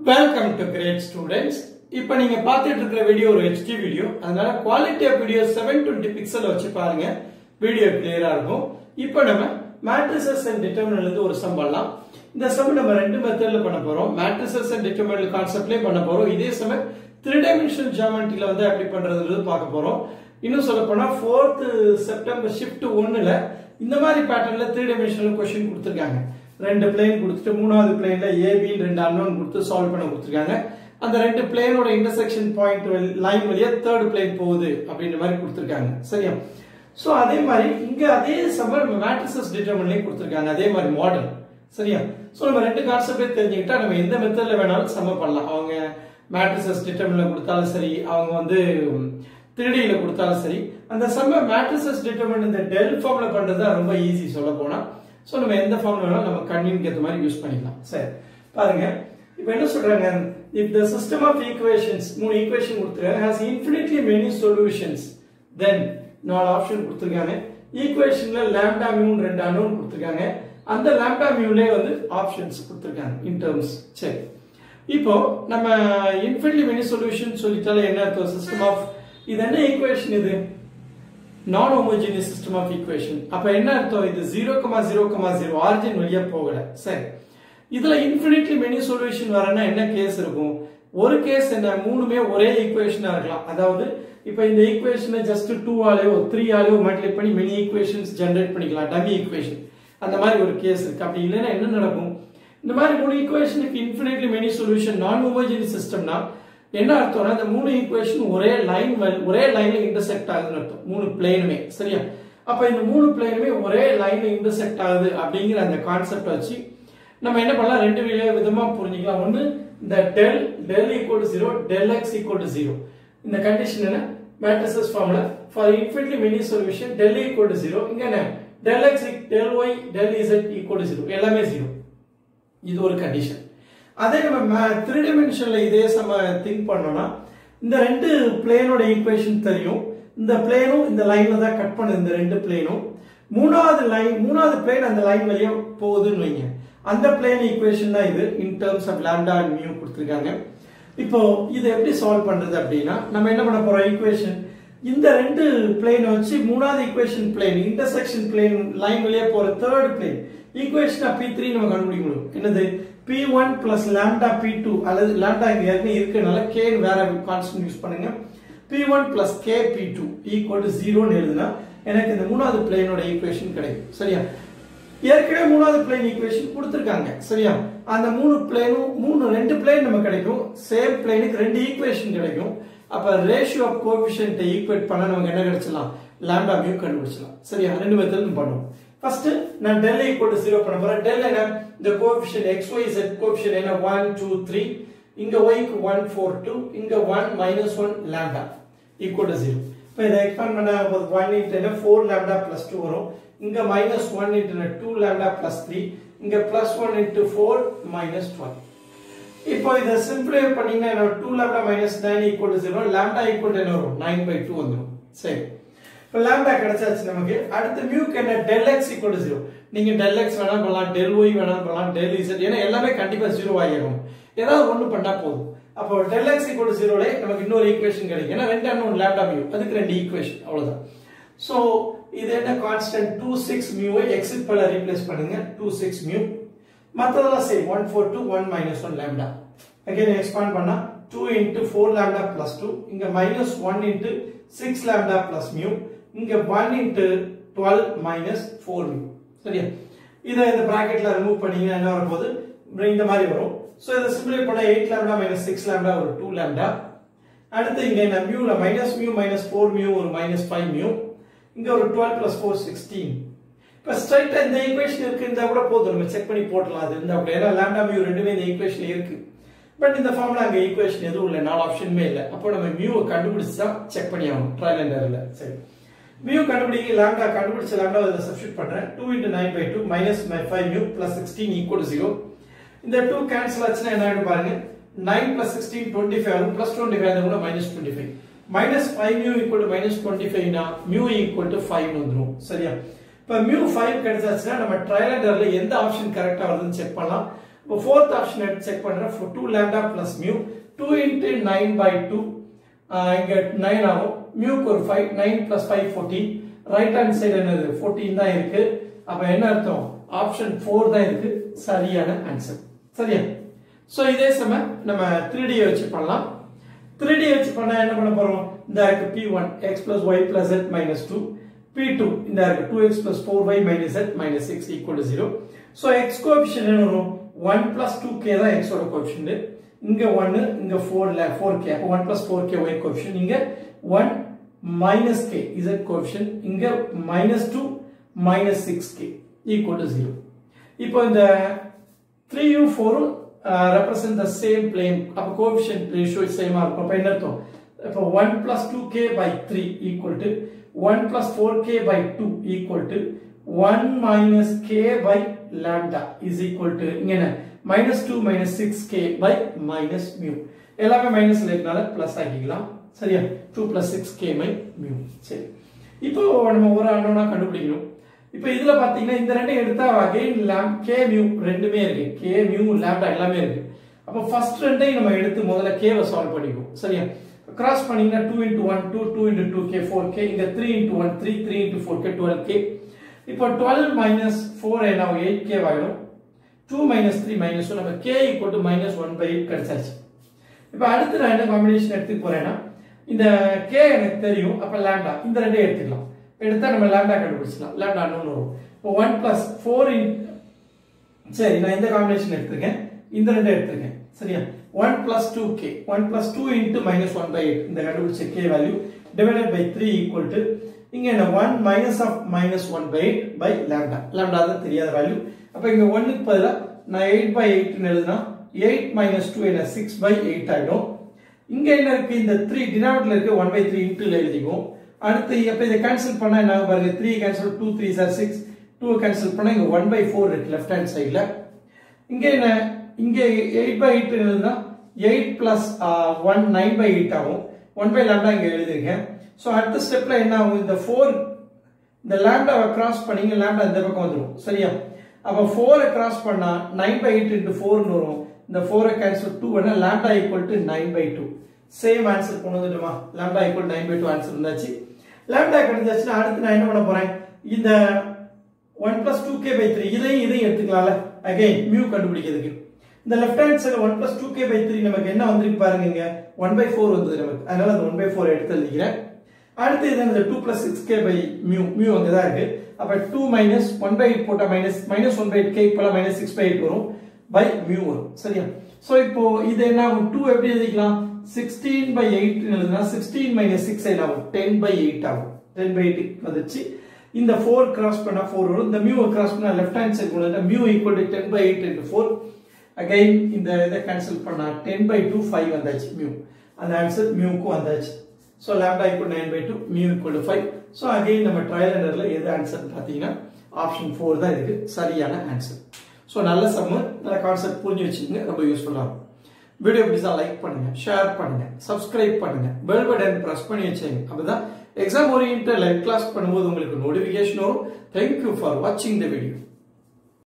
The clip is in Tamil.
வெல்கம் டு கிரேட் ஸ்டூடெண்ட்ஸ் இப்போ நீங்க பார்த்துட்டு இருக்கிற வீடியோ ஒரு ஹெச்டி வீடியோ அதனால quality of video seven twenty pixel வச்சு பாருங்க வீடியோ கிளியரா இருக்கும் இப்போ நம்ம மேட்ரிசஸ் அண்ட் டிட்டர்மினல் இருந்து ஒரு சம் பண்ணலாம் இந்த சம் நம்ம ரெண்டு மெத்தட்ல பண்ண போறோம் மேட்ரிசஸ் அண்ட் டிட்டர்மினல் கான்செப்ட்லயே பண்ண போறோம் இதே சமயம் த்ரீ டைமென்ஷனல் ஜாமெண்ட்ரியில வந்து எப்படி பண்றதுன்றது பார்க்க போறோம் இன்னும் சொல்ல போனா ஃபோர்த் செப்டம்பர் ஷிஃப்ட் ஒன்னுல இந்த மாதிரி பேட்டர்ன்ல த்ரீ டைமென்ஷனல் கொஸ்டின் கொடுத்துருக்காங்க ரெண்டு பிளேன் கொடுத்துட்டு மூணாவது பிளேன்ல ஏபின்னு ரெண்டு அன்னோன் கொடுத்து சால்வ் பண்ண கொடுத்துருக்காங்க அந்த ரெண்டு பிளேனோட இன்டர்செக்ஷன் பாயிண்ட் லைன் வழியா தேர்ட் பிளேன் போகுது அப்படின்ற மாதிரி கொடுத்துருக்காங்க சரியா சோ அதே மாதிரி இங்க அதே சம்மர் நம்ம மேட்ரிசஸ் டிட்டர்மின்லையும் கொடுத்துருக்காங்க அதே மாதிரி மாடல் சரியா சோ நம்ம ரெண்டு கான்செப்டே தெரிஞ்சுக்கிட்டா நம்ம எந்த மெத்தட்ல வேணாலும் சம்ம பண்ணலாம் அவங்க மேட்ரிசஸ் டிட்டர்மின்ல கொடுத்தாலும் சரி அவங்க வந்து த்ரீடியில கொடுத்தாலும் சரி அந்த சம்ம மேட்ரிசஸ் டிட்டர்மின் இந்த டெல் ஃபார்ம்ல பண்றது ரொம்ப ஈஸி சொல்ல போனா ஸோ நம்ம எந்த ஃபார்ம்ல வேணாலும் நம்ம கன்வீனியன்ட் ஏற்ற மாதிரி யூஸ் பண்ணிக்கலாம் சரி பாருங்க இப்போ என்ன சொல்றாங்க if the system of equations மூணு ஈக்குவேஷன் கொடுத்துருக்காங்க has infinitely many solutions then நாலு ஆப்ஷன் கொடுத்துருக்காங்க ஈக்குவேஷன்ல லேம்டா மியூன் ரெண்டு அனோன் கொடுத்துருக்காங்க அந்த லேம்டா மியூலே வந்து ஆப்ஷன்ஸ் கொடுத்துருக்காங்க இன் டர்ம்ஸ் சரி இப்போ நம்ம இன்ஃபினிட்லி மெனி சொல்யூஷன் சொல்லிட்டாலே என்ன அர்த்தம் சிஸ்டம் ஆஃப் இது என்ன ஈக்குவேஷன் இது நான் ஹோமோஜினியஸ் சிஸ்டம் ஆஃப் ஈக்குவேஷன் அப்ப என்ன அர்த்தம் இது zero comma zero comma zero origin வழியா போகல சரி இதுல இன்ஃபினிட்லி மெனி சொல்யூஷன் வரனா என்ன கேஸ் இருக்கும் ஒரு கேஸ் என்ன மூணுமே ஒரே ஈக்குவேஷனா இருக்கலாம் அதாவது இப்ப இந்த ஈக்குவேஷனை ஜஸ்ட் டூ ஆலையோ த்ரீ ஆலையோ மல்டிப்ளை பண்ணி மெனி ஈக்குவேஷன்ஸ் ஜெனரேட் பண்ணிக்கலாம் டமி ஈக்குவேஷன் அந்த மாதிரி ஒரு கேஸ் இருக்கு அப்படி இல்லைன்னா என்ன நடக்கும் இந்த மாதிரி மூணு ஈக்குவேஷனுக்கு infinitely many solution non homogeneous சிஸ்டம்னா என்ன அர்த்தம்னா இந்த மூணு ஈக்குவேஷன் ஒரே லைன் ஒரே லைன்ல இன்டர்செக்ட் ஆகுதுன்னு அர்த்தம் மூணு பிளேனுமே சரியா அப்ப இந்த மூணு பிளேனுமே ஒரே லைன்ல இன்டர்செக்ட் ஆகுது அப்படிங்கிற அந்த கான்செப்ட் வச்சு நம்ம என்ன பண்ணலாம் ரெண்டு விதமா புரிஞ்சுக்கலாம் ஒன்னு இந்த del del equal to zero del x equal to zero இந்த கண்டிஷன் என்ன matrices formula for infinitely many solution del equal to zero இங்க என்ன del x del y del z equal to zero எல்லாமே ஜீரோ இது ஒரு கண்டிஷன் அதே நம்ம த்ரீ டைமென்ஷன்ல இதே சம திங்க் பண்ணோம்னா இந்த ரெண்டு பிளேனோட ஈக்குவேஷன் தெரியும் இந்த பிளேனும் இந்த லைன்ல தான் கட் பண்ணுது இந்த ரெண்டு பிளேனும் மூணாவது லைன் மூணாவது பிளேன் அந்த லைன் வழியா போகுதுன்னு வைங்க அந்த பிளேன் ஈக்குவேஷன் தான் இது in terms of lambda and mu கொடுத்துருக்காங்க இப்போ இது எப்படி சால்வ் பண்றது அப்படின்னா நம்ம என்ன பண்ண போறோம் ஈக்குவேஷன் இந்த ரெண்டு பிளேனை வச்சு மூணாவது equation plane intersection plane line வழியா போற third plane equation P three நம்ம கண்டுபிடிக்க முடியும் என்னது P one plus lambda P two அல்லது லேம்டா இங்க ஏற்கனவே இருக்கனால கே வேற கான்ஸ்டன்ட் யூஸ் பண்ணுங்க P one plus K P two equal to ஜீரோன்னு எழுதுனா எனக்கு இந்த மூணாவது பிளேனோட ஈக்குவேஷன் கிடைக்கும் சரியா ஏற்கனவே மூணாவது பிளேன் ஈக்குவேஷன் கொடுத்துருக்காங்க சரியா அந்த மூணு பிளேனும் மூணு ரெண்டு பிளேன் நம்ம கிடைக்கும் சேம் பிளேனுக்கு ரெண்டு ஈக்குவேஷன் கிடைக்கும் அப்ப ரேஷியோ ஆஃப் கோபிஷியன்ட் ஈக்குவேட் பண்ண நமக்கு என்ன கிடைச்சலாம் லாம்டா மியூ கண்டுபிடிச்சலாம் சரியா ரெண்டு மெத்தட் பண்ணுவோம் ஃபர்ஸ்ட் நான் டெல் ஈக்குவல் டு ஜீரோ பண்ண போறேன் டெல் என்ன இந்த coefficient x y z coefficient என்ன ஒன் டூ த்ரீ இங்க ஒய்க்கு ஒன் ஃபோர் டூ இங்க one minus one lambda equal to zero இப்போ இதை எக்ஸ்பேண்ட் பண்ண போது ஒன் இன்ட்டு என்ன ஃபோர் லேம்டா பிளஸ் டூ வரும் இங்க minus one into two lambda plus three இங்க plus one into four minus twelve இப்போ இதை சிம்பிளை பண்ணீங்கன்னா என்ன two lambda minus nine equal to zero lambda equal என்ன வரும் நைன் பை டூ வந்துடும் சரி இப்போ லேம்டா கிடைச்சாச்சு நமக்கு அடுத்து மியூக்கு என்ன del x equal to zero நீங்க டெல் எக்ஸ் வேணாலும் பண்ணலாம் டெல் ஒய் வேணாலும் பண்ணலாம் டெல் இசட் ஏன்னா எல்லாமே கண்டிப்பா ஜீரோ ஆகிடும் ஏதாவது ஒன்று பண்ணா போதும் அப்போ டெல் எக்ஸ் ஈக்குவல் டு ஜீரோல நமக்கு இன்னொரு ஈக்குவேஷன் கிடைக்கும் ஏன்னா ரெண்டு அன்னோன் லேம்டா மியூ அதுக்கு ரெண்டு ஈக்குவேஷன் அவ்வளவுதான் ஸோ இது என்ன கான்ஸ்டன்ட் டூ சிக்ஸ் மியூவை எக்ஸ் பல ரீப்ளேஸ் பண்ணுங்க டூ சிக்ஸ் மியூ மற்றதெல்லாம் சரி one four two one minus one lambda again expand பண்ணா two into four lambda plus two இங்க minus one into six lambda plus mu இங்க one into twelve minus four mu சரியா இதை இந்த ப்ராக்கெட்ல ரிமூவ் பண்ணீங்கன்னா என்ன வரப்போகுது இந்த மாதிரி வரும் ஸோ இதை சிம்பிளை பண்ண eight lambda minus six lambda ஒரு டூ லேம்டா அடுத்து இங்க என்ன மியூல minus mu minus four mu ஒரு மைனஸ் ஃபைவ் மியூ இங்க ஒரு டுவெல் பிளஸ் ஃபோர் சிக்ஸ்டீன் இப்போ ஸ்ட்ரைட்டா இந்த ஈக்குவேஷன் இருக்கு இருந்தா கூட போதும் நம்ம செக் பண்ணி போட்டலாம் அது இருந்தா கூட ஏன்னா லேம்டா மியூ ரெண்டுமே இந்த ஈக்குவேஷன் இருக்கு பட் இந்த ஃபார்ம்ல அங்க ஈக்குவேஷன் எதுவும் இல்லை நாலு ஆப்ஷனுமே இல்லை அப்போ நம்ம மியூவை கண்டுபிடிச்சு தான் செக் பண்ணி ஆகணும் ட்ரையல் அண்ட் எரர்ல சரி மியூ கண்டுபிடிக்க லாம்டா கண்டுபிடிச்ச லாம்டா இதில் சப்ஸ்டியூட் பண்றேன் two into nine by two minus மை five mu plus sixteen equal zero இந்த டூ கேன்சல் ஆச்சுன்னா என்ன ஆயிடும் பாருங்க nine plus sixteen twenty five ஆகும் பிளஸ் டுவெண்ட்டி ஃபைவ் கூட minus twenty five minus five mu equal to minus twenty ஃபைவ்னா மியூ ஈக்குவல் டு ஃபைவ் வந்துடும் சரியா இப்போ மியூ ஃபைவ் கிடைச்சாச்சுன்னா நம்ம ட்ரையல் அண்ட் எரர்ல எந்த ஆப்ஷன் கரெக்டா வருதுன்னு செக் பண்ணலாம் இப்போ ஃபோர்த் ஆப்ஷன் எடுத்து செக் பண்றேன் two lambda plus mu two into nine by two இங்க நைன் ஆகும் மியூக்கு ஒரு five nine plus five fourteen right hand side என்னது ஃபோர்டீன் தான் இருக்கு அப்ப என்ன அர்த்தம் ஆப்ஷன் ஃபோர் தான் இருக்கு சரியான ஆன்சர் சரியா சோ இதே சம நம்ம த்ரீ டி வச்சு பண்ணலாம் த்ரீ டி வச்சு பண்ணா என்ன பண்ண போறோம் இந்த இருக்கு P one x plus y plus z minus two P two இந்த இருக்கு two x plus four y minus z minus six equal to zero so x coefficient என்ன வரும் ஒன் பிளஸ் டூ கே தான் எக்ஸோட கோஎஃபிஷியன்ட் இங்க ஒன்னு இங்க ஃபோர்ல ஃபோர் கே அப்போ one plus four k y coefficient இங்க one minus k z coefficient இங்க minus two minus six k equal to zero இப்போ இந்த த்ரீயும் ஃபோரும் ரெப்ரசன்ட் த சேம் பிளேன் அப்போ கோஎஃபிஷியன்ட் ரேஷியோ சேமா இருக்கும் அப்போ என்ன அர்த்தம் இப்போ one plus two k by three equal to one plus four k by two equal to one minus k by lambda is equal to இங்க என்ன minus two minus six k by minus mu எல்லாமே மைனஸ்ல இருக்கனால பிளஸ் ஆக்கிக்கலாம் சரியா two plus six k by mu சரி இப்போ நம்ம ஒரு அன்னோனா கண்டுபிடிக்கணும் இப்போ இதுல பாத்தீங்கன்னா இந்த ரெண்டும் எடுத்தா அகைன் லாம் கே மியூ ரெண்டுமே இருக்கு கே மியூ லாம்டா எல்லாமே இருக்கு அப்போ ஃபர்ஸ்ட் ரெண்டையும் நம்ம எடுத்து முதல்ல கேவை சால்வ் பண்ணிக்குவோம் சரியா கிராஸ் பண்ணீங்கன்னா two into one two two into two k four k இங்க three into one three three into four k twelve k இப்போ டுவெல் மைனஸ் ஃபோர் என்ன எயிட் கே ஆகிடும் two minus three minus two நம்ம k equal to minus one by eight கிடைச்சாச்சு இப்போ அடுத்து நான் என்ன காம்பினேஷன் எடுத்துக்க போறேன்னா இந்த கே எனக்கு தெரியும் அப்ப லேம்டா இந்த ரெண்டே எடுத்துக்கலாம் எடுத்தா நம்ம லேம்டா கண்டுபிடிச்சிக்கலாம் லேம்டா இன்னொன்று வரும் இப்போ ஒன் பிளஸ் ஃபோர் இன் சரி நான் இந்த காம்பினேஷன் எடுத்திருக்கேன் இந்த ரெண்டே எடுத்திருக்கேன் சரியா one plus two k one plus two into minus one by eight இந்த கண்டுபிடிச்ச k value divided by three equal to இங்க என்ன one minus of minus one by eight by lambda lambda தான் தெரியாத வேல்யூ அப்ப இங்க ஒன்னுக்கு பதிலாக நான் எயிட் பை எயிட்னு எழுதுனா எயிட் மைனஸ் டூ என்ன சிக்ஸ் பை எயிட் ஆயிடும் இங்க என்ன இருக்கு இந்த த்ரீ டினாமினேட்டர்ல இருக்கு ஒன் பை த்ரீ இன்ட்டுல எழுதிக்கும் அடுத்து அப்ப இதை கேன்சல் பண்ணா என்ன ஆகும் பாருங்க த்ரீ கேன்சல் டூ த்ரீ சார் சிக்ஸ் டூ கேன்சல் பண்ணா இங்க ஒன் பை ஃபோர் இருக்கு லெஃப்ட் ஹேண்ட் சைட்ல இங்க என்ன இங்க எயிட் பை எயிட் எழுதுனா eight plus one nine by eight ஆகும் ஒன் பை லேம்டா இங்க எழுதிருக்கேன் ஸோ அடுத்த ஸ்டெப்ல என்ன ஆகும் இந்த ஃபோர் இந்த லேம்டாவை கிராஸ் பண்ணீங்க லேம்டா இந்த பக்கம் வந்துடும் சரியா அப்ப ஃபோரை கிராஸ் பண்ணா நைன் பை எயிட் இன்ட்டு ஃபோர்னு வரும் இந்த ஃபோரை கேன்சல் டூ வேணா lambda equal to nine by two same answer கொண்டு வந்துட்டுமா lambda equal nine by two answer இருந்தாச்சு லேம்டா கிடைச்சாச்சுன்னா அடுத்து நான் என்ன பண்ண போறேன் இந்த one plus two k by three இதையும் இதையும் எடுத்துக்கலாம்ல அகைன் மியூ கண்டுபிடிக்கிறதுக்கு இந்த left hand side one plus two k by three நமக்கு என்ன வந்திருக்கு பாருங்க இங்க ஒன் பை ஃபோர் வந்தது நமக்கு அதனால அந்த ஒன் பை ஃபோர் எடுத்து எழுதிக்கிறேன் அடுத்து இது இந்த two plus six k by mu mu அங்கே தான் இருக்கு அப்ப two minus one by eight போட்டா minus minus one by eight k இப்போலாம் மைனஸ் சிக்ஸ் பை எயிட் வரும் பை மியூ வரும் சரியா சோ இப்போ இது என்ன ஆகும் டூ எப்படி எழுதிக்கலாம் சிக்ஸ்டீன் பை எயிட் எழுதுனா சிக்ஸ்டீன் மைனஸ் சிக்ஸ் என்ன ஆகும் டென் பை எயிட் ஆகும் டென் பை எயிட் வந்துச்சு இந்த ஃபோர் கிராஸ் பண்ணா ஃபோர் வரும் இந்த மியூ கிராஸ் பண்ணா லெஃப்ட் ஹேண்ட் சைடு கொண்டு mu equal to ten by eight into four again இந்த இதை கேன்சல் பண்ணா டென் பை டூ ஃபைவ் வந்தாச்சு மியூ அந்த ஆன்சர் மியூக்கும் வந்தாச்சு so lambda equal nine by two mu equal to five so again நம்ம ட்ரையல் அண்டர்ல எது ஆன்சர் பார்த்தீங்கன்னா ஆப்ஷன் ஃபோர் தான் இருக்கு சரியான ஆன்சர் ஸோ நல்ல சம்மு நல்ல கான்செப்ட் புரிஞ்சு வச்சுக்கோங்க ரொம்ப யூஸ்ஃபுல்லாக இருக்கும் வீடியோ பிடிச்சா லைக் பண்ணுங்க ஷேர் பண்ணுங்க சப்ஸ்கிரைப் பண்ணுங்க பெல் பட்டன் பிரஸ் பண்ணி வச்சுங்க அப்பதான் எக்ஸாம் ஓரியன்ட் லைவ் கிளாஸ் பண்ணும்போது உங்களுக்கு நோட்டிபிகேஷன் வரும் தேங்க்யூ ஃபார் வாட்சிங் த வீடியோ